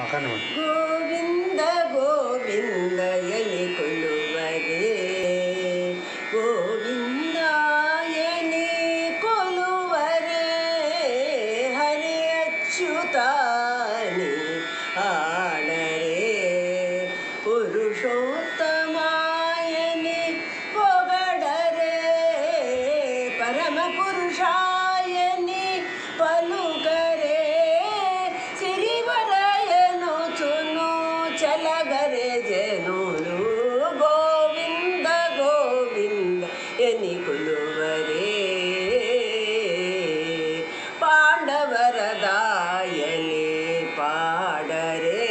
కానీ గోవింద గోవింద ఎని కొలువరే గోవిందాయని కొలువరే హరి అచ్యుతాని ఆడరే పురుషోత్తమాయని పొగడరే పరమ పురుషాయని పలుకరే సిరివరయను చును చలగరే జనులు గోవింద గోవింద ఎని కొలువరే పాండవరదాయని పాడరే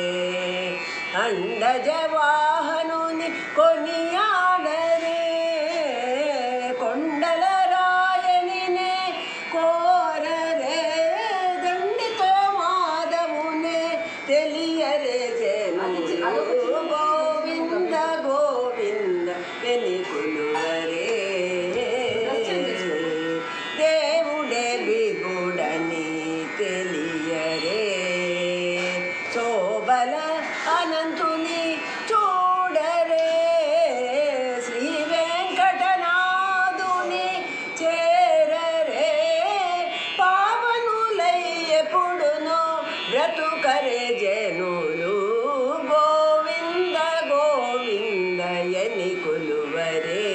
అండజవాహనుని కొనియాడరే కొండల రాయనినే కోరరే దండితో మాధవునే తెలియరే జనులు గోవింద గోవింద ఎని కొలువరే దేవుడే విగుడని తెలియరే శోభల అనంతుని చూడరే శ్రీ వెంకటనాథుని చేరరే పావనులై ఎప్పుడునో బ్రతుకరే జనులు గోవింద గోవింద ఎని కొలువరే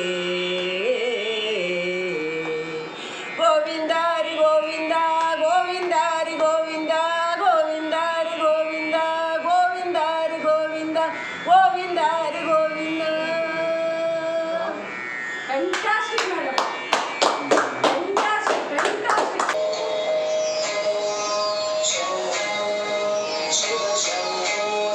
గోవిందారి గోవింద గోవిందారి గోవింద గోవిందారి గోవింద గోవిందారి గోవింద గోవిందారి Govinda Fantastic, madam. Fantastic, fantastic. Shiva Shambho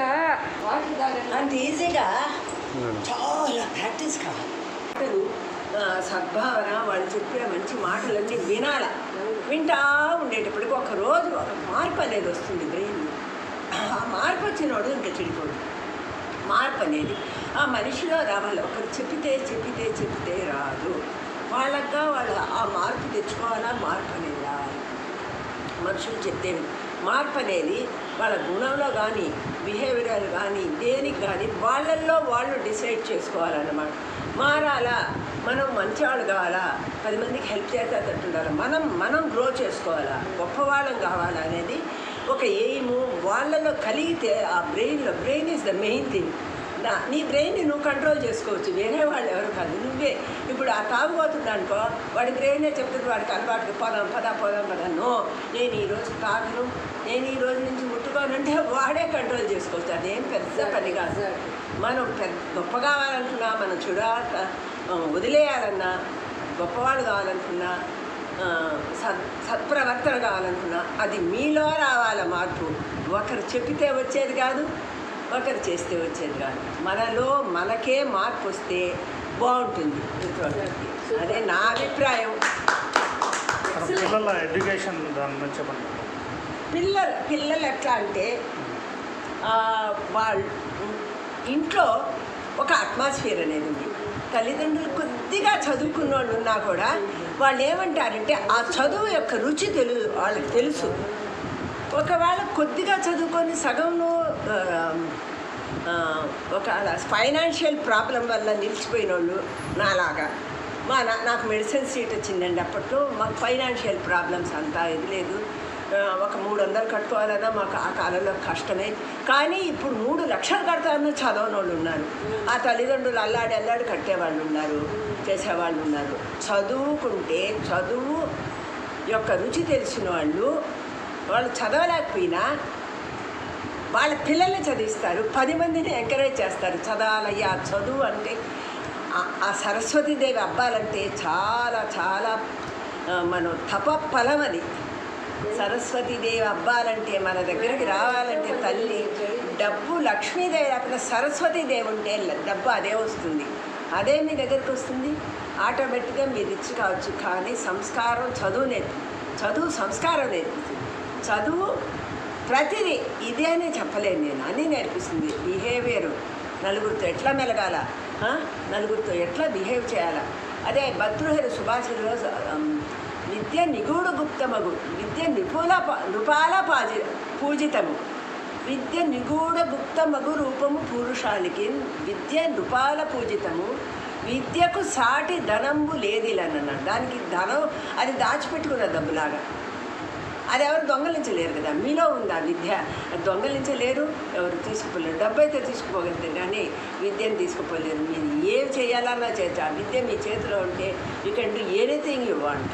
water తాగండి అంత ఈజీగా చాలా ప్రాక్టీస్ కావాలి మాటలు, ఆ, సద్భావన వాళ్ళు చెప్పే మంచి మాటలన్నీ వినాల వింటా ఉండేటప్పటికి ఒక రోజు ఒక మార్పు అనేది వస్తుంది బ్రెయిన్ ఆ మార్పు వచ్చినోడు ఇంకా చెడిపోడు మార్పు అనేది ఆ మనిషిలో రావాలి ఒకరు చెప్పితే చెప్పితే చెప్పితే రాదు వాళ్ళగా వాళ్ళ ఆ మార్పు తెచ్చుకోవాలా మార్పు అనేది రావాలి మనుషులు చెప్తేవి మార్పు అనేది వాళ్ళ గుణంలో కానీ బిహేవియర్ కానీ దేనికి కానీ వాళ్ళల్లో వాళ్ళు డిసైడ్ చేసుకోవాలన్నమాట మారాలా మనం మంచివాళ్ళు కావాలా పది మందికి హెల్ప్ చేసేటట్టు ఉండాలి మనం మనం గ్రో చేసుకోవాలా గొప్పవాళ్ళం కావాలా అనేది ఒక ఎయిము వాళ్ళలో కలిగితే ఆ బ్రెయిన్లో brain is the main thing నా నీ బ్రెయిన్ని నువ్వు కంట్రోల్ చేసుకోవచ్చు వేరే వాళ్ళు ఎవరు కాదు నువ్వే ఇప్పుడు ఆ తాగుబోతుంది అనుకో వాడి బ్రెయినే చెప్తుంది వాడికి అలవాటుకి పోదాం పదా పోదాం పదా నో నేను ఈరోజు తాగను నేను ఈ రోజు నుంచి ముట్టుకోనంటే వాడే కంట్రోల్ చేసుకోవచ్చు అదేం పెద్ద పని కాదు మనం పెద్ద గొప్ప కావాలనుకున్నా మనం చూడ వదిలేయాలన్నా గొప్పవాళ్ళు కావాలనుకున్నా ఆ, సత్ సత్ప్రవర్తన కావాలనుకున్నా అది మీలో రావాల మార్పు ఒకరు చెప్పితే వచ్చేది కాదు ఒకరు చేస్తే వచ్చేది కాదు మనలో మనకే మార్పు వస్తే బాగుంటుంది ఎదుటివాళ్ళకి. అదే నా అభిప్రాయం మన పిల్లల ఎడ్యుకేషన్ దాని గురించి చెప్పండి పిల్లలు పిల్లలు ఎట్లా అంటే ఆ, వాళ్ళు ఇంట్లో ఒక అట్మాస్ఫియర్ అనేది ఉంది తల్లిదండ్రులు కొద్దిగా చదువుకున్న వాళ్ళు ఉన్నా కూడా వాళ్ళు ఏమంటారంటే ఆ చదువు యొక్క రుచి తెలు వాళ్ళకి తెలుసు ఒకవేళ కొద్దిగా చదువుకొని సగంలో ఆ, ఆ, ఒక ఫైనాన్షియల్ ప్రాబ్లం వల్ల నిలిచిపోయిన వాళ్ళు నాలాగా మా నా నాకు మెడిసిన్ సీట్ వచ్చిందండి అప్పట్లో మాకు ఫైనాన్షియల్ ప్రాబ్లమ్స్ అంతా ఇది లేదు ఆ, ఒక మూడు వందలు కట్టుకోవాలన్నా మాకు ఆ కాలంలో కష్టమే కానీ ఇప్పుడు మూడు లక్షలు కడతారని చదవని వాళ్ళు ఉన్నారు ఆ తల్లిదండ్రులు అల్లాడి అల్లాడి కట్టేవాళ్ళు ఉన్నారు చేసేవాళ్ళు ఉన్నారు చదువుకుంటే చదువు యొక్క రుచి తెలిసిన వాళ్ళు వాళ్ళు చదవలేకపోయినా వాళ్ళ పిల్లల్ని చదివిస్తారు పది మందిని ఎంకరేజ్ చేస్తారు చదవాలయ్యా చదువు అంటే ఆ- ఆ సరస్వతీదేవి అబ్బాలంటే చాలా చాలా ఆ, మనం తప ఫలం అది సరస్వతీదేవి అబ్బాలంటే మన దగ్గరికి రావాలంటే తల్లి డబ్బు లక్ష్మీదేవి లేకపోతే సరస్వతీదేవి ఉంటే ల- డబ్బు అదే వస్తుంది అదే మీ దగ్గరికి వస్తుంది ఆటోమేటిక్గా మీరు రిచ్ కావచ్చు కానీ సంస్కారం చదువు నేర్పి చదువు సంస్కారం నేర్పిస్తుంది చదువు ప్రతిదీ ఇదే అనే చెప్పలేను నేను అన్నీ నేర్పిస్తుంది బిహేవియర్ నలుగురితో ఎట్లా మెలగాల ఆ? నలుగురితో ఎట్లా బిహేవ్ చేయాలా అదే భద్రుహరి సుభాషిలో విద్య నిగూఢ గుప్తమగు విద్య నిపుల ప- నృపాల పాజి పూజితము విద్య నిగూఢ గుప్తమగు రూపము పురుషానికి విద్య నృపాల పూజితము విద్యకు సాటి ధనంబు లేదిలన్న దానికి ధనం అది దాచిపెట్టుకున్న డబ్బులాగా అది ఎవరు దొంగలించలేరు కదా మీలో ఉంది ఆ విద్య అది దొంగలించలేరు ఎవరు తీసుకుపోలేరు డబ్బు అయితే తీసుకుపోగలుగుతారు కానీ విద్యను తీసుకుపోలేరు మీరు ఏం చేయాలన్నా చేయొచ్చు ఆ విద్య మీ చేతిలో ఉంటే you can do anything you want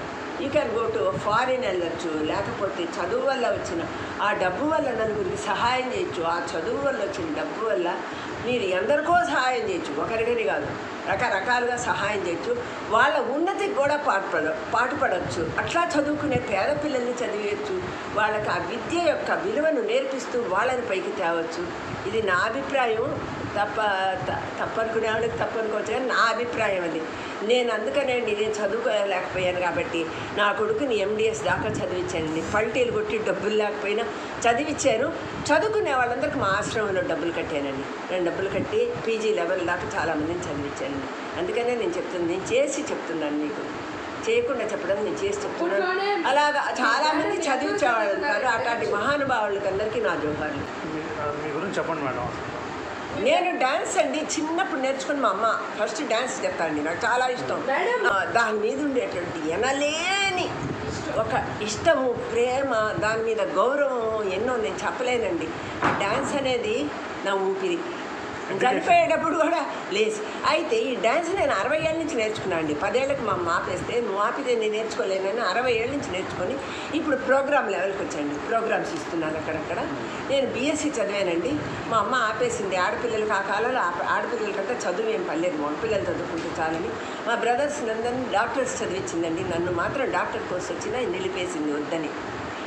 you can go to foreign వెళ్ళొచ్చు లేకపోతే చదువు వల్ల వచ్చిన ఆ డబ్బు వల్ల నలుగురికి సహాయం చేయొచ్చు ఆ చదువు వల్ల వచ్చిన డబ్బు వల్ల మీరు ఎందరికో సహాయం చేయొచ్చు ఒకరికని కాదు రకరకాలుగా సహాయం చేయొచ్చు వాళ్ళ ఉన్నతికి కూడా పాటుపడ పాటుపడవచ్చు అట్లా చదువుకునే పేద పిల్లల్ని చదివేయచ్చు వాళ్ళకి ఆ విద్య యొక్క విలువను నేర్పిస్తూ వాళ్ళని పైకి తేవచ్చు ఇది నా అభిప్రాయం తప్ప త- తప్పనుకునే వాళ్ళకి తప్పనుకోవచ్చు కానీ నా అభిప్రాయం అది నేను అందుకనే నేను చదువుకోలేకపోయాను కాబట్టి నా కొడుకుని ఎండిఎస్ దాకా చదివించానండి పల్టీలు కొట్టి డబ్బులు లేకపోయినా చదివించాను చదువుకునే వాళ్ళందరికీ మా ఆశ్రమంలో డబ్బులు కట్టానండి నేను డబ్బులు కట్టి పీజీ లెవెల్ దాకా చాలామందిని చదివించానండి అందుకనే నేను చెప్తున్నాను నేను చేసి చెప్తున్నాను మీకు చేయకుండా చెప్పడం నేను చేసి చెప్తున్నాను అలాగా చాలామంది చదివించేవాళ్ళు ఉన్నారు అట్లాంటి మహానుభావులకి అందరికీ నా జోహార్లు మీ మీ గురించి చెప్పండి మేడం నేను డాన్స్ అండి చిన్నప్పుడు నేర్చుకుని మా అమ్మ ఫస్ట్ డాన్స్ చెప్తానండి నాకు చాలా ఇష్టం మేడం. ఆ, దాని మీద ఉండేటువంటి ఎనలేని ఒక ఇష్టము ప్రేమ దాని మీద గౌరవం ఎన్నో నేను చెప్పలేనండి ఆ డాన్స్ అనేది నా ఊపిరి చనిపోయేటప్పుడు కూడా లేచి అయితే ఈ డ్యాన్స్ నేను అరవై ఏళ్ళ నుంచి నేర్చుకున్నాను అండి పదేళ్ళకి మా అమ్మ ఆపేస్తే నువ్వు ఆపితే నేను నేర్చుకోలేనని అరవై ఏళ్ళ నుంచి నేర్చుకొని ఇప్పుడు ప్రోగ్రామ్ లెవెల్కి వచ్చాండి ప్రోగ్రామ్స్ ఇస్తున్నాను అక్కడక్కడ నేను బీఎస్సీ చదివానండి మా అమ్మ ఆపేసింది ఆడపిల్లలకి ఆ కాలంలో ఆప- ఆడపిల్లలకంటే చదువు ఏం పర్లేదు మగపిల్లలు చదువుకుంటే చాలని మా బ్రదర్స్ నందరినీ డాక్టర్స్ చదివించిందండి నన్ను మాత్రం డాక్టర్ కోర్స్ వచ్చినా నిలిపేసింది వద్దని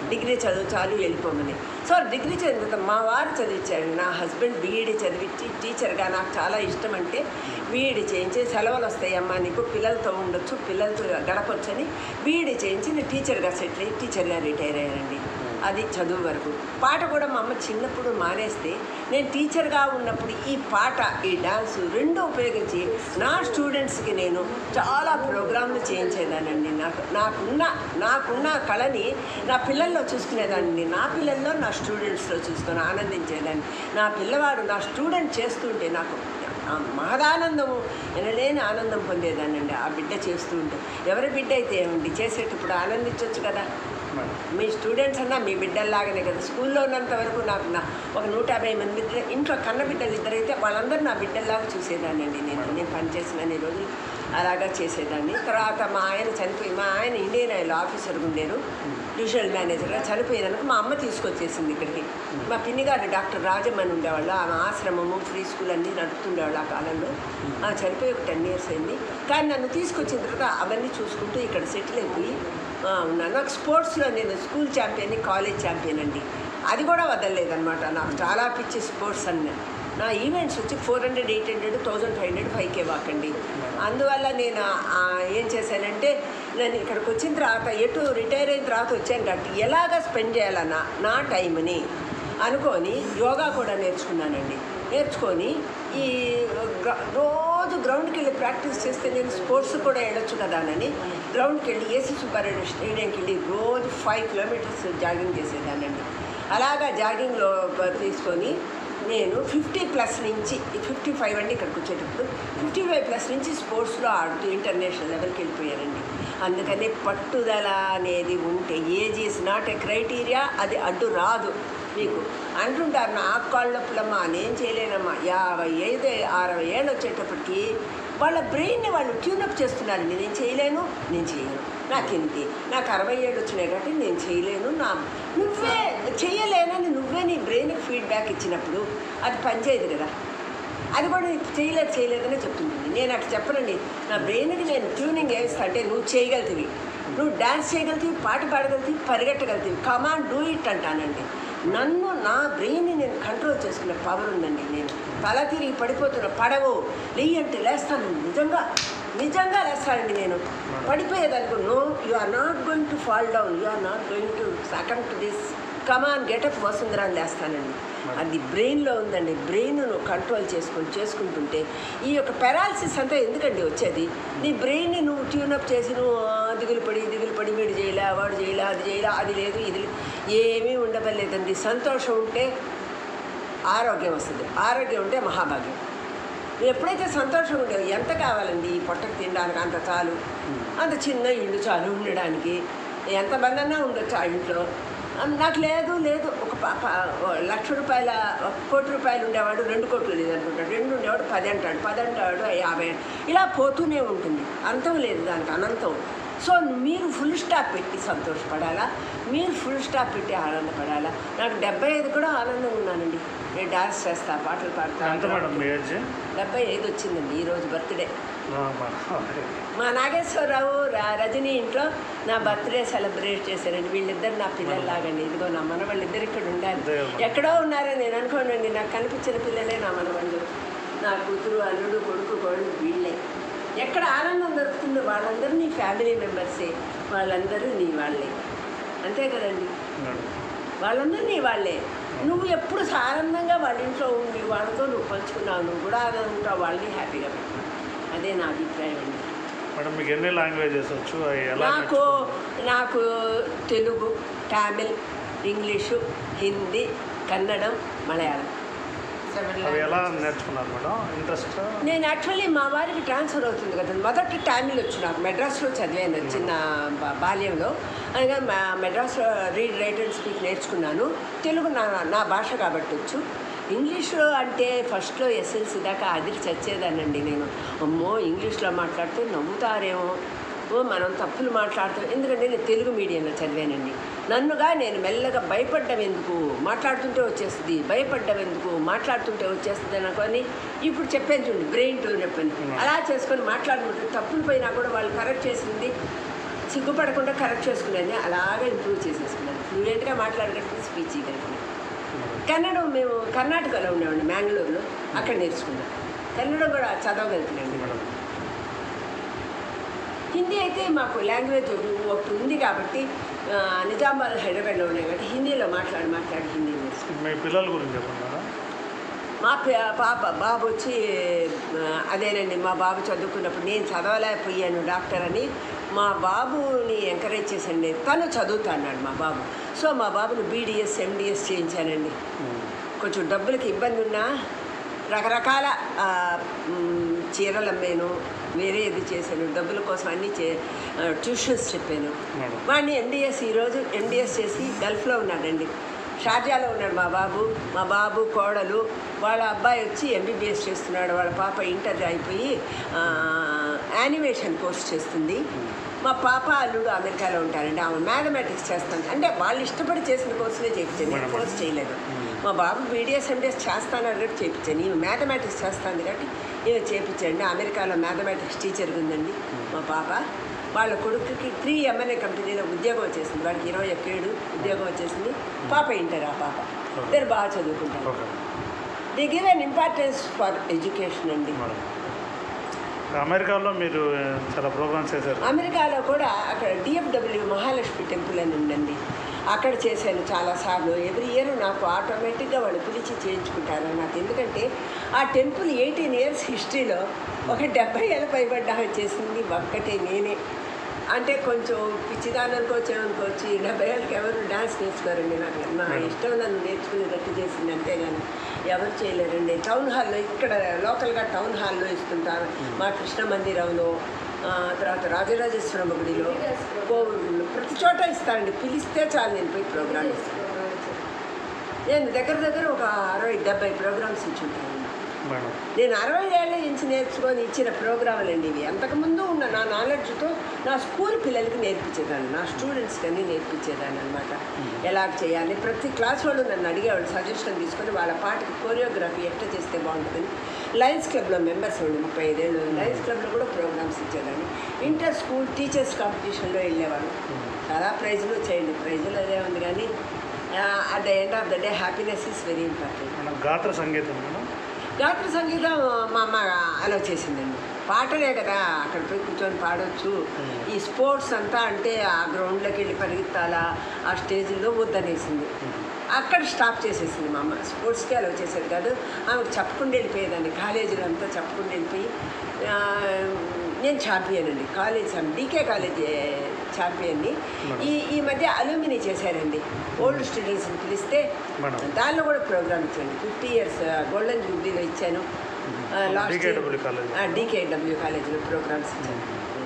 డిగ్రీ చదువు చాలు వెళ్ళిపోమని సో డిగ్రీ చదివిన తర్వాత మా వారు చదివించాడు నా హస్బెండ్ బీఈడి చదివించి టీచర్గా నాకు చాలా ఇష్టం అంటే బీఈడి చేయించి సెలవులు వస్తాయమ్మా నీకు పిల్లలతో ఉండొచ్చు పిల్లలతో గడపొచ్చని బీఈడి చేయించి నేను టీచర్గా సెటిల్ అయ్యి టీచర్గా రిటైర్ అయ్యానండి అది చదువు వరకు పాట కూడా మా అమ్మ చిన్నప్పుడు మానేస్తే నేను టీచర్గా ఉన్నప్పుడు ఈ పాట ఈ డాన్స్ రెండు ఉపయోగించి నా స్టూడెంట్స్కి నేను చాలా ప్రోగ్రాంలు చేయించేదానండి నాకు నాకున్న నాకున్న కళని నా పిల్లల్లో చూసుకునేదాన్ని నా పిల్లల్లో నా స్టూడెంట్స్లో చూసుకొని ఆనందించేదాన్ని నా పిల్లవాడు నా స్టూడెంట్ చేస్తుంటే నాకు ఆ మహదానందము ఎనలేని ఆనందం పొందేదానండి ఆ బిడ్డ చేస్తూ ఉంటే ఎవరి బిడ్డ అయితే ఏమండి చేసేటప్పుడు ఆనందించవచ్చు కదా మేడం మీ స్టూడెంట్స్ అన్నా మీ బిడ్డల్లాగానే కదా స్కూల్లో ఉన్నంత వరకు నాకు నా ఒక నూట యాభై మంది బిడ్డ ఇంట్లో కన్న బిడ్డలు ఇద్దరైతే వాళ్ళందరూ నా బిడ్డల్లాగా చూసేదానండి నేను నేను పనిచేసిన అన్ని రోజులు అలాగా చేసేదాన్ని తర్వాత మా ఆయన చనిపోయి మా ఆయన ఇండియన్ ఆయిల్ ఆఫీసర్ ఉండేరు డివిజనల్ మేనేజర్గా చనిపోయినందుకు మా అమ్మ తీసుకొచ్చేసింది ఇక్కడికి మా పిన్ని గారు డాక్టర్ రాజమ్మని ఉండేవాళ్ళు ఆమె ఆశ్రమము ఫ్రీ స్కూల్ అన్నీ నడుపుతుండేవాళ్ళు ఆ కాలంలో ఆ చనిపోయి ఒక టెన్ ఇయర్స్ అయింది కానీ నన్ను తీసుకొచ్చిన తర్వాత అవన్నీ చూసుకుంటూ ఇక్కడ సెటిల్ అయిపోయి ఆ, ఉన్నాను నాకు స్పోర్ట్స్లో నేను స్కూల్ ఛాంపియన్ కాలేజ్ ఛాంపియన్ అండి అది కూడా వదలలేదన్నమాట నాకు చాలా పిచ్చి స్పోర్ట్స్ అన్నీ నా ఈవెంట్స్ వచ్చి four hundred eight hundred thousand five hundred five K వాకండి అందువల్ల నేను ఆ, ఏం చేశానంటే నేను ఇక్కడికి వచ్చిన తర్వాత ఎటు రిటైర్ అయిన తర్వాత వచ్చాను కాబట్టి ఎలాగ స్పెండ్ చేయాలన్నా నా టైంని అనుకొని యోగా కూడా నేర్చుకున్నానండి నేర్చుకొని ఈ గ్ర- రోజు గ్రౌండ్కి వెళ్ళి ప్రాక్టీస్ చేస్తే నేను స్పోర్ట్స్ కూడా వెళ్ళొచ్చు కదా అని గ్రౌండ్కి వెళ్ళి ఏసీ సుబ్బారెడ్డి స్టేడియంకి వెళ్ళి రోజు ఫైవ్ కిలోమీటర్స్ జాగింగ్ చేసేదానండి అలాగా జాగింగ్లో బ- తీసుకొని నేను ఫిఫ్టీ ప్లస్ నుంచి ఫిఫ్టీ ఫైవ్ అండి ఇక్కడికి వచ్చేటప్పుడు ఫిఫ్టీ ఫైవ్ ప్లస్ నుంచి స్పోర్ట్స్లో ఆడుతూ ఇంటర్నేషనల్ లెవెల్కి వెళ్ళిపోయానండి అందుకని పట్టుదల అనేది ఉంటే age is not a criteria అది అడ్డు రాదు మీకు అంటుంటారు నా కాళ్ళ నొప్పులమ్మా నేను చేయలేనమ్మా యాభై ఐదు అరవై ఏళ్ళు వచ్చేటప్పటికి వాళ్ళ బ్రెయిన్ని వాళ్ళు ట్యూనప్ చేస్తున్నారు నేను చేయలేను నేను చేయను నాకు ఇంతే నాకు అరవై ఏడు వచ్చినాయి కాబట్టి నేను చేయలేను నా నువ్వే చేయలేనని నువ్వే నీ బ్రెయిన్కి ఫీడ్బ్యాక్ ఇచ్చినప్పుడు అది పనిచేయదు కదా అది కూడా నీకు చేయలేదు చేయలేదనే చెప్తుంది నేను అట్లా చెప్పనండి నా బ్రెయిన్కి నేను ట్యూనింగ్ వేస్తా అంటే నువ్వు చేయగలుగుతావి నువ్వు డ్యాన్స్ చేయగలుగుతావు పాట పాడగలుగుతావు పరిగెట్టగలుగుతావు కమాన్ డూ ఇట్ అంటానండి నన్ను నా బ్రెయిన్ని నేను కంట్రోల్ చేసుకునే పవర్ ఉందండి నేను తల తిరిగి పడిపోతున్న పడవు లేయి అంటే లేస్తానండి నిజంగా నిజంగా లేస్తానండి నేను పడిపోయేదనుకో no you are not going to fall down you are not going to succumb to this come on get up Vasundhara అని లేస్తానండి అది బ్రెయిన్లో ఉందండి బ్రెయిన్ కంట్రోల్ చేసుకొని చేసుకుంటుంటే ఈ యొక్క పెరాలసిస్ అంతా ఎందుకండి వచ్చేది నీ బ్రెయిన్ని నువ్వు ట్యూనప్ చేసి నువ్వు ఆ, దిగులు పడి దిగులు పడి వీడు చేయలే వాడు చేయలే అది చేయలే అది లేదు ఇది లేదు ఏమీ ఉండవలేదండి సంతోషం ఉంటే ఆరోగ్యం వస్తుంది ఆరోగ్యం ఉంటే మహాభాగ్యం నువ్వు ఎప్పుడైతే సంతోషంగా ఉండేవి ఎంత కావాలండి ఈ పొట్టకు తినడానికి అంత చాలు అంత చిన్న ఇల్లు చాలు ఉండడానికి ఎంతమంది అన్నా ఉండొచ్చు ఆ ఇంట్లో ఆ, నాకు లేదు లేదు ఒక పా- పా- ఓ లక్ష రూపాయల ఒక కోటి రూపాయలు ఉండేవాడు రెండు కోట్లు లేదు అనుకుంటాడు రెండు ఉండేవాడు పది అంటాడు పది అంటాడు యాభై ఇలా పోతూనే ఉంటుంది అంతం లేదు దానికి అనంతం సో మీరు ఫుల్ స్టాప్ పెట్టి సంతోషపడాలా మీరు ఫుల్ స్టాప్ పెట్టి ఆనందపడాలా నాకు డెబ్బై ఐదు కూడా ఆనందంగా ఉన్నానండి నేను డాన్స్ చేస్తా పాటలు ఎంత మేడం పాడతా మీ ఏజ్ డెబ్బై ఐదు వచ్చిందండి ఈరోజు బర్త్డే ఆ, మేడం మా నాగేశ్వరరావు ర- రజనీ ఇంట్లో నా బర్త్డే సెలబ్రేట్ చేశారండి వీళ్ళిద్దరు నా పిల్లల్లాగండి ఇదిగో నా మనవాళ్ళు ఇద్దరు ఇక్కడ ఉండాలి అదే అమ్మా. ఎక్కడో ఉన్నారని నేను అనుకోండి నాకు కనిపించిన పిల్లలే నా మనవాళ్ళు నా కూతురు అల్లుడు కొడుకు కోడలు వీళ్ళే ఎక్కడ ఆనందం దొరుకుతుందో వాళ్ళందరూ నీ ఫ్యామిలీ మెంబర్సే వాళ్ళందరూ నీ వాళ్ళే అంతే కదండి మేడం వాళ్ళందరూ నీ వాళ్ళే నువ్వు ఎప్పుడు ఆనందంగా వాళ్ళ ఇంట్లో ఉండి వాళ్ళతో నువ్వు పంచుకున్నావు నువ్వు కూడా ఆనందంగా ఉంటావు వాళ్ళని హ్యాపీగా పెట్టు అదే నా అభిప్రాయం అండి మేడం మీకు ఎన్ని లాంగ్వేజెస్ వచ్చు అవి ఎలా నాకు నేర్చుకున్నారు? నాకు తెలుగు తమిళ్ ఇంగ్లీషు హిందీ కన్నడం మలయాళం అవి ఎలా నేర్చుకున్నారు మేడం ఇంట్రెస్ట్ నేను యాక్చువల్లీ మా వారికి ట్రాన్స్ఫర్ అవుతుంది కదా మొదటి తమిళ్ వచ్చి నాకు మెడ్రాస్లో చదివాను చిన్న బా- బాల్యంలో అనగా మా మెడ్రాస్లో రీడ్ రైట్ అండ్ స్పీక్ నేర్చుకున్నాను తెలుగు నా నా భాష కాబట్టి వచ్చు ఇంగ్లీష్ అంటే ఫస్ట్లో ఎస్ఎల్సి దాకా అదిరి చచ్చేదానండి నేను అమ్మో ఇంగ్లీష్లో మాట్లాడితే నవ్వుతారేమో ఓ మనం తప్పులు మాట్లాడతాం ఎందుకంటే నేను తెలుగు మీడియంలో చదివానండి నన్నుగా నేను మెల్లగా భయపడ్డం ఎందుకు మాట్లాడుతుంటే వచ్చేస్తుంది భయపడ్డం ఎందుకు మాట్లాడుతుంటే వచ్చేస్తుంది అనుకొని ఇప్పుడు చెప్పాను చూడండి బ్రెయిన్ టు చెప్పండి అలా చేసుకొని మాట్లాడుకుంటే తప్పులు పోయినా కూడా వాళ్ళు కరెక్ట్ చేసింది సిగ్గుపడకుండా కరెక్ట్ చేసుకున్నాను అలాగే ఇంప్రూవ్ చేసేసుకున్నాను ఫ్లూయెంట్గా మాట్లాడగలిగిన స్పీచ్ ఇవ్వగలిగిన కన్నడం మేము కర్ణాటకలో ఉండేవాడిని మ్యాంగ్లూరులో అక్కడ నేర్చుకున్నాం కన్నడం కూడా చదవగలుగుతున్నాండి మేడం హిందీ అయితే మాకు లాంగ్వేజ్ ఒకటి ఉంది కాబట్టి ఆ, నిజామాబాద్ హైదరాబాద్లో ఉన్నాయి కాబట్టి హిందీలో మాట్లాడి మాట్లాడి హిందీ నేర్చుకున్నాం మీ పిల్లల గురించి చెప్పండి మేడం మా పి- పాప బాబు వచ్చి ఆ, అదేనండి మా బాబు చదువుకున్నప్పుడు నేను చదవలేకపోయాను డాక్టర్ అని మా బాబుని ఎంకరేజ్ చేసండి తను చదువుతాడు మా బాబు సో మా బాబుని బీడిఎస్ ఎండిఎస్ చేయించానండి కొంచెం డబ్బులకి ఇబ్బంది ఉన్నా రకరకాల ఆ, మ్, చీరలు అమ్మాను వేరే ఇది చేశాను డబ్బుల కోసం అన్నీ చే ఆ, ట్యూషన్స్ చెప్పాను మేడం వాడిని ఎండిఎస్ ఈరోజు ఎండిఎస్ చేసి గల్ఫ్లో ఉన్నాడండి షార్జాలో ఉన్నాడు మా బాబు మా బాబు కోడలు వాళ్ళ అబ్బాయి వచ్చి ఎంబీబీఎస్ చేస్తున్నాడు వాళ్ళ పాప ఇంటర్ అయిపోయి ఆ, యానిమేషన్ కోర్స్ చేస్తుంది మా పాప అల్లుడు అమెరికాలో ఉంటారండి ఆమె మ్యాథమెటిక్స్ చేస్తాను అంటే వాళ్ళు ఇష్టపడి చేసిన కోర్సులే చేయించాను నేను మేడం. కోర్స్ చేయలేదు మా బాబు బీడిఎస్ ఎండిఎస్ చేస్తాను అన్నట్టు చేయించాను ఈమె మ్యాథమెటిక్స్ చేస్తాను కాబట్టి ఈమె చేయించండి అమెరికాలో మ్యాథమెటిక్స్ టీచర్ ఉందండి మా పాప వాళ్ళ కొడుకుకి త్రీ ఎంఎన్ఏ కంపెనీలో ఉద్యోగం వచ్చేసింది వాడికి ఇరవై ఒక్కేడు ఉద్యోగం వచ్చేసింది పాప ఇంటర్ ఆ పాప ఇద్దరు బాగా చదువుకుంటారు okay the give an importance for education అండి మేడం అమెరికాలో మీరు చాలా ప్రోగ్రామ్స్ చేశారు అమెరికాలో కూడా అక్కడ డిఎఫ్డబ్ల్యూ మహాలక్ష్మి టెంపుల్ అని ఉందండి అక్కడ చేశాను చాలాసార్లు ఎవ్రీ ఇయర్ నాకు ఆటోమేటిక్గా వాళ్ళు పిలిచి చేయించుకుంటారు నాకు ఎందుకంటే ఆ టెంపుల్ ఎయిటీన్ ఇయర్స్ హిస్టరీలో ఒక డెబ్బై ఏళ్ళ పైబడ్డా చేసింది ఒక్కటే నేనే అంటే కొంచెం పిచ్చిదాన్ని అనుకోవచ్చు అనుకోవచ్చు ఈ డెబ్బై ఏళ్ళకి ఎవరు డ్యాన్స్ నేర్చుకోరండి నాకు నా ఇష్టం నన్ను నేర్చుకునేటట్టు చేసింది అంతేగాని ఎవరు చేయలేరండి టౌన్ హాల్లో ఇక్కడ లోకల్గా టౌన్ హాల్లో ఇస్తుంటారు మా కృష్ణ మందిరంలో ఆ, తర్వాత రాజరాజేశ్వరం గుడిలో కోవిల్లో ప్రతి చోట ఇస్తారండి పిలిస్తే చాలు నేను పోయి ప్రోగ్రామ్ ఇస్తాను నేను దగ్గర దగ్గర ఒక అరవై డెబ్బై ప్రోగ్రామ్స్ ఇచ్చుంటాను మేడం నేను అరవై ఏళ్ళ నుంచి నేర్చుకొని ఇచ్చిన ప్రోగ్రాములండి ఇవి అంతకుముందు ఉన్న నా నాలెడ్జ్తో నా స్కూల్ పిల్లలకి నేర్పించేదాన్ని నా స్టూడెంట్స్కి అన్నీ నేర్పించేదాన్ని అనమాట ఎలా చేయాలి ప్రతి క్లాస్ వాళ్ళు నన్ను అడిగేవాళ్ళు సజెషన్ తీసుకొని వాళ్ళ పాటకి కోరియోగ్రఫీ ఎట్లా చేస్తే బాగుంటుందని లయన్స్ క్లబ్లో మెంబర్స్ ఉండి ముప్పై ఐదేళ్ళు లయన్స్ క్లబ్లో కూడా ప్రోగ్రామ్స్ ఇచ్చేదాన్ని ఇంటర్ స్కూల్ టీచర్స్ కాంపిటీషన్లో వెళ్ళేవాళ్ళు చాలా ప్రైజులు వచ్చాయండి ప్రైజులు అదే ఉంది కానీ at the end of the day happiness is very important madam గాత్ర సంగీతం మేడం గాత్ర సంగీతం మా అమ్మ అలా చేసిందండి పాటలే కదా అక్కడ పోయి కూర్చొని పాడొచ్చు ఈ స్పోర్ట్స్ అంతా అంటే ఆ గ్రౌండ్లోకి వెళ్ళి పరిగెత్తాలా ఆ స్టేజ్లో వద్దనేసింది అక్కడ స్టాప్ చేసేసింది మా అమ్మ స్పోర్ట్స్కి అలా చేసేది కాదు ఆమెకు చెప్పకుండా వెళ్ళిపోయేదాన్ని కాలేజీలో అంతా చెప్పకుండా వెళ్ళిపోయి ఆ, నేను ఛాంపియన్ అండి కాలేజ్ డీకే కాలేజ్ ఛాంపియన్ని ఈ ఈ మధ్య అలూమిని చేశారండి ఓల్డ్ స్టూడెంట్స్ని పిలిస్తే మేడం. దానిలో కూడా ప్రోగ్రామ్ ఇచ్చాను ఫిఫ్టీ ఇయర్స్ గోల్డెన్ జూబ్లీలో ఇచ్చాను DKW college. డీకేడబ్ల్యూ కాలేజీలో ప్రోగ్రామ్స్ ఇచ్చాను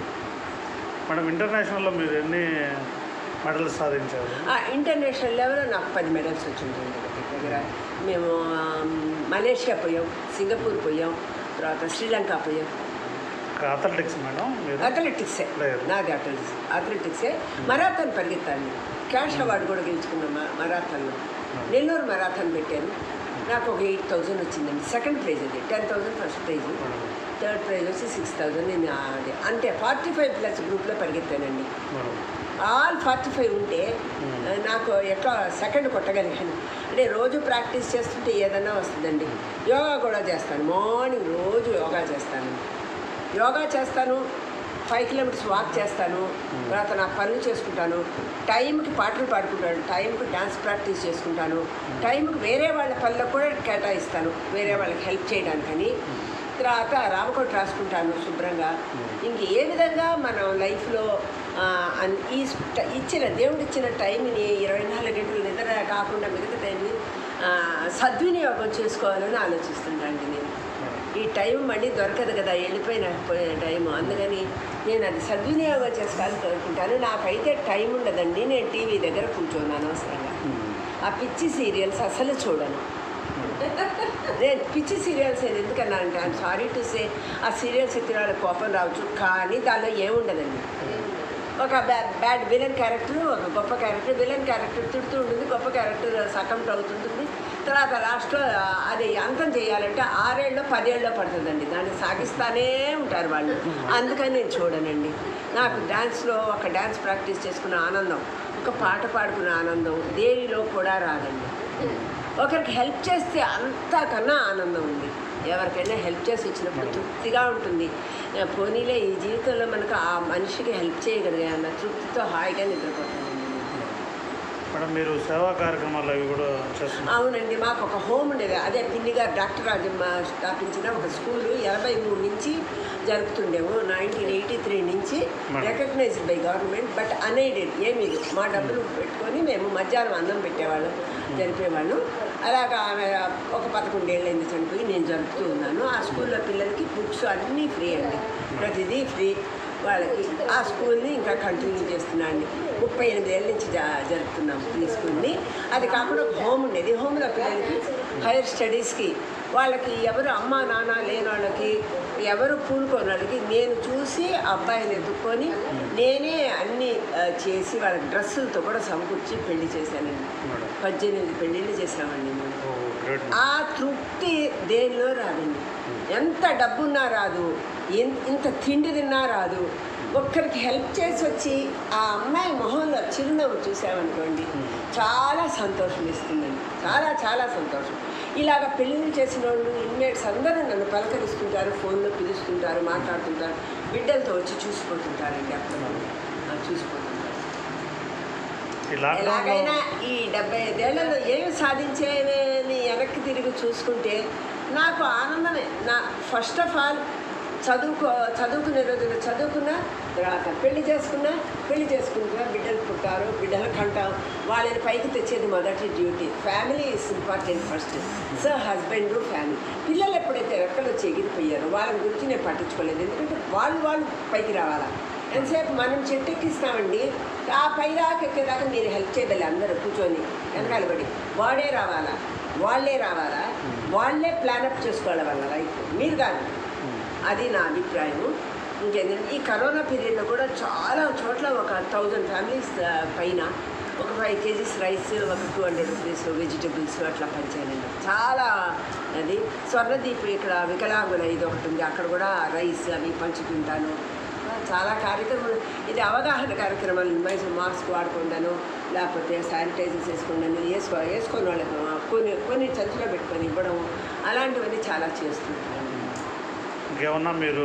మేడం ఇంటర్నేషనల్లో మీరు ఎన్ని మెడల్స్ సాధించారు ఇంటర్నేషనల్ లెవెల్లో నాకు పది మెడల్స్ వచ్చింటుంది దగ్గర దగ్గర మేము ఆ, మలేషియా పోయాం సింగపూర్ పోయాం తర్వాత శ్రీలంక పోయాం అథ్లెటిక్స్ మేడం మీరు అథ్లెటిక్సే లేదు. నాది అథ్లెటిక్స్ అథ్లెటిక్సే మరాథాన్ పరిగెత్తాను క్యాష్ అవార్డు కూడా గెలుచుకున్నాం మా- మరాథాన్లో నెల్లూరు మరాథాన్ పెట్టాను నాకు ఒక ఎయిట్ థౌజండ్ వచ్చిందండి సెకండ్ ప్రైజ్ అది ten thousand first prize madam third prize వచ్చి సిక్స్ థౌజండ్ నేను అది అంటే ఫార్టీ ఫైవ్ ప్లస్ గ్రూప్లో పరిగెత్తానండి మేడం ఆల్ ఫార్టీ ఫైవ్ ఉంటే ఆ, నాకు ఎట్లా సెకండ్ కొట్టగలిగాను అంటే రోజు ప్రాక్టీస్ చేస్తుంటే ఏదన్నా వస్తుందండి యోగా కూడా చేస్తాను మార్నింగ్ రోజు యోగా చేస్తాను యోగా చేస్తాను ఫైవ్ కిలోమీటర్స్ వాక్ చేస్తాను తర్వాత నా పనులు చేసుకుంటాను టైంకి పాటలు పాడుకుంటాను టైంకి డ్యాన్స్ ప్రాక్టీస్ చేసుకుంటాను టైంకి వేరే వాళ్ళ పనులకు కూడా కేటాయిస్తాను వేరే వాళ్ళకి హెల్ప్ చేయడానికని తర్వాత రామకోట రాసుకుంటాను శుభ్రంగా ఇంక ఏ విధంగా మనం లైఫ్లో ఆ, అన్- ఈ స్ట- ఇచ్చిన దేవుడు ఇచ్చిన టైంని ఇరవై నాలుగు గంటలు నిద్ర కాకుండా మిగతా టైంని ఆ, సద్వినియోగం చేసుకోవాలని ఆలోచిస్తున్నాను నేను ఈ టైం మళ్ళీ దొరకదు కదా వెళ్ళిపోయిన పోయిన టైం అందుకని నేను అది సద్వినియోగం చేసుకోవాలని కోరుకుంటాను నాకైతే టైం ఉండదండి నేను టీవీ దగ్గర కూర్చోను అనవసరంగా ఆ పిచ్చి సీరియల్స్ అసలు చూడను నేను పిచ్చి సీరియల్స్ నేను ఎందుకన్నా అంటే ఐమ్ సారీ టు సే ఆ సీరియల్స్ ఎత్తిన వాళ్ళకి కోపం రావచ్చు కానీ దానిలో ఏముండదండి ఒక బ్యాడ్ బ్యాడ్ విలన్ క్యారెక్టర్ ఒక గొప్ప క్యారెక్టర్ విలన్ క్యారెక్టర్ తిడుతూ ఉంటుంది గొప్ప క్యారెక్టర్ సకంట్ అవుతుంటుంది తర్వాత లాస్ట్లో అది అంతం చేయాలంటే ఆరేళ్ళలో పదేళ్ళలో పడుతుందండి దాన్ని సాగిస్తానే ఉంటారు వాళ్ళు అందుకని నేను చూడనండి నాకు డ్యాన్స్లో ఒక డ్యాన్స్ ప్రాక్టీస్ చేసుకున్న ఆనందం ఒక పాట పాడుకున్న ఆనందం దేనిలో కూడా రాదండి ఒకరికి హెల్ప్ చేస్తే అంతకన్నా ఆనందం ఉంది ఎవరికైనా హెల్ప్ చేసి వచ్చినప్పుడు తృప్తిగా ఉంటుంది ఆ, పోనీలే ఈ జీవితంలో మనకు ఆ మనిషికి హెల్ప్ చేయగలిగాను తృప్తితో హాయిగా నిద్రపోతానండి మేడం మీరు సేవా కార్యక్రమాలు అవి కూడా చేస్తున్నారు అవునండి మాకు ఒక హోమ్ ఉండేది అదే పిన్ని గారు డాక్టర్ రాజమ్మ స్థాపించిన ఒక స్కూలు ఎనభై మూడు నుంచి జరుపుతుండేము నైన్టీన్ ఎయిటీ త్రీ నుంచి madam. Recognized by government but unaided ఏమీ లేదు. మా డబ్బులు పెట్టుకొని మేము మధ్యాహ్నం అన్నం పెట్టేవాళ్ళం జరిపేవాళ్ళం అలాగా ఆమె ఒక పదకొండేళ్ళైంది చనిపోయి నేను జరుపుతూ ఉన్నాను ఆ స్కూల్లో పిల్లలకి బుక్స్ అన్నీ ఫ్రీ అండి ప్రతిదీ ఫ్రీ వాళ్ళకి ఆ స్కూల్ని ఇంకా కంటిన్యూ చేస్తున్నా అండి ముప్పై ఎనిమిది ఏళ్ళ నుంచి జా- జరుపుతున్నాం ఈ స్కూల్ని అది కాకుండా ఒక హోమ్ ఉండేది హోమ్లో పిల్లలకి హైయర్ స్టడీస్కి వాళ్ళకి ఎవరు అమ్మ నాన్న లేని వాళ్ళకి ఎవరు పూనుకోని వాళ్ళకి నేను చూసి ఆ అబ్బాయిని ఎత్తుక్కొని నేనే అన్నీ ఆ, చేసి వాళ్ళకి డ్రెస్సులతో కూడా సమకూర్చి పెళ్లి చేశానండి మేడం పద్దెనిమిది పెళ్ళిళ్ళు చేసామండి మేము ఓ గ్రేట్ ఆ తృప్తి దేనిలో రాదండి ఎంత డబ్బున్నా రాదు ఎన్- ఇంత తిండి తిన్నా రాదు ఒక్కరికి హెల్ప్ చేసి వచ్చి ఆ అమ్మాయి మొహంలో చిరునవ్వు చూసామనుకోండి చాలా సంతోషం ఇస్తుందండి చాలా చాలా సంతోషం ఇలాగ పెళ్ళిళ్ళు చేసిన వాళ్ళు ఇన్మేట్స్ అందరూ నన్ను పలకరిస్తుంటారు ఫోన్లో పిలుస్తుంటారు మాట్లాడుతుంటారు బిడ్డలతో వచ్చి చూసిపోతుంటారండి అప్పుడు ఆ, చూసిపోతుంటారు ఈ లాక్డౌన్లో ఎలాగైనా ఈ డెబ్బై ఐదేళ్లలో ఏమి సాధించేనని వెనక్కి తిరిగి చూసుకుంటే నాకు ఆనందమే నా ఫస్ట్ ఆఫ్ ఆల్ చదువుకో చదువుకునే రోజుల్లో చదువుకున్నా తర్వాత పెళ్లి చేసుకున్నా పెళ్లి చేసుకుంటున్నా బిడ్డలు పుట్టారు బిడ్డలు కంటాం వాళ్ళని పైకి తెచ్చేది మొదటి duty family is important first so husband family పిల్లలు ఎప్పుడైతే రెక్కలు వచ్చి ఎగిరిపోయారో వాళ్ళ గురించి నేను పట్టించుకోలేదు ఎందుకంటే వాళ్ళు వాళ్ళు పైకి రావాలా ఎంతసేపు మనం చెట్టు ఎక్కిస్తామండి ఆ పైదాకా ఎక్కేదాకా మీరు హెల్ప్ చేయగలి అందరూ కూర్చొని వెనకాల పడి వాడే రావాలా వాళ్ళే రావాలా వాళ్ళే ప్లానప్ చేసుకోవాలి వాళ్ళ లైఫ్ మీరు కాదు అది నా అభిప్రాయం ఇంకేంటంటే ఈ కరోనా పీరియడ్లో కూడా చాలా చోట్ల ఒక థౌజండ్ ఫ్యామిలీస్ పైన ఒక ఫైవ్ కేజీస్ రైస్ ఒక టూ హండ్రెడ్ రూపీస్ వెజిటబుల్స్ అట్లా పంచానండి చాలా అది స్వర్ణదీప్ ఇక్కడ వికలాంగుల ఇది ఒకటి ఉంది అక్కడ కూడా రైస్ అవి పంచుతుంటాను చాలా కార్యక్రమాలు ఇది అవగాహన కార్యక్రమాలు మైసూర్ మాస్క్ వాడుకుంటాను లేకపోతే శానిటైజర్స్ వేసుకున్నాను వేసుకో వేసుకొని వాళ్ళకు కొన్ని కొన్ని చర్చలో పెట్టుకొని ఇవ్వడం అలాంటివన్నీ చాలా చేస్తుంటాను ఇంకేమన్నా మీరు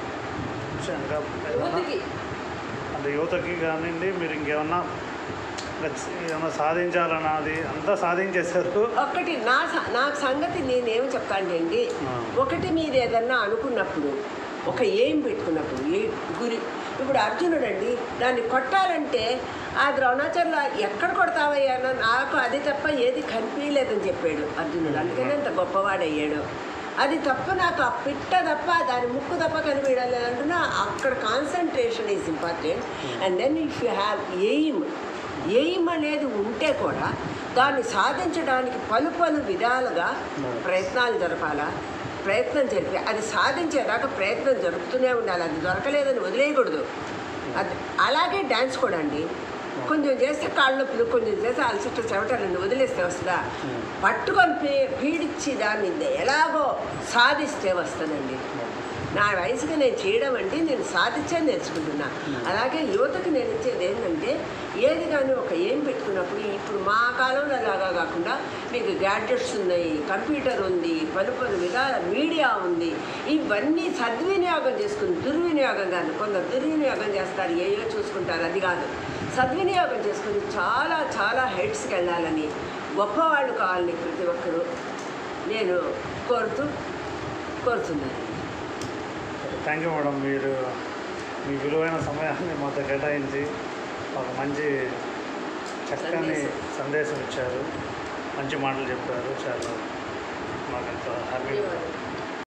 ఇంకా ఏమన్నా యువతకి అంటే యువతకి కానివ్వండి మీరు ఇంకేమన్నా ఇంకా ఏమన్నా సాధించాలన్నది అంతా సాధించేశారు ఒకటి నా స- నా సంగతి నేనేం చెప్తానంటే అండి ఆ. ఒకటి మీరు ఏదన్నా అనుకున్నప్పుడు ఒక ఏం పెట్టుకున్నప్పుడు ఏ గురి ఇప్పుడు అర్జునుడు అండి దాన్ని కొట్టాలంటే ఆ ద్రోణాచార్యులు ఎక్కడ కొడతావయ్యా అన్న నాకు అది తప్ప ఏది కనిపించలేదని చెప్పాడు అర్జునుడు అందుకనే అంత గొప్పవాడయ్యాడు అది తప్ప నాకు ఆ పిట్ట తప్ప దాని ముక్కు తప్ప కనిపించలేదు అంటున్నా అక్కడ concentration is important and then if you have aim aim అనేది ఉంటే కూడా దాన్ని సాధించడానికి పలు పలు విధాలుగా ప్రయత్నాలు జరపాలా ప్రయత్నం జరిపి అది సాధించేదాకా ప్రయత్నం జరుపుతూనే ఉండాలి అది దొరకలేదని వదిలేయకూడదు అది అలాగే డ్యాన్స్ కూడా అండి కొంచెం చేస్తే కాళ్ళు నొప్పులు కొంచెం చేస్తే అలసట చెమటలను వదిలేస్తే వస్తుందా పట్టుకొని పీ- పీడించి దాన్ని ఎలాగో సాధిస్తే వస్తుందండి నా వయసుకి నేను చేయడం అంటే నేను సాధించే నేర్చుకుంటున్నా అలాగే యువతకు నేను ఇచ్చేది ఏంటంటే ఏది కానీ ఒక ఏం పెట్టుకున్నప్పుడు ఇప్పుడు మా కాలంలో అలాగా కాకుండా మీకు గ్యాడ్జెట్స్ ఉన్నాయి కంప్యూటర్ ఉంది పలు పలు విధాల మీడియా ఉంది ఇవన్నీ సద్వినియోగం చేసుకుని దుర్వినియోగం కాదు కొందరు దుర్వినియోగం చేస్తారు ఏయో చూసుకుంటారు అది కాదు సద్వినియోగం చేసుకుని చాలా చాలా హైట్స్కి వెళ్ళాలని గొప్పవాళ్ళు కావాలని ప్రతి ఒక్కరూ నేను కోరుతూ కోరుతున్నాను థ్యాంక్ యూ మేడం మీరు మీ విలువైన సమయాన్ని మాతో కేటాయించి ఒక మంచి చక్కని సందేశం. సందేశం ఇచ్చారు మంచి మాటలు చెప్పారు చాలా మాకు ఎంతో హ్యాపీ ధన్యవాదాలు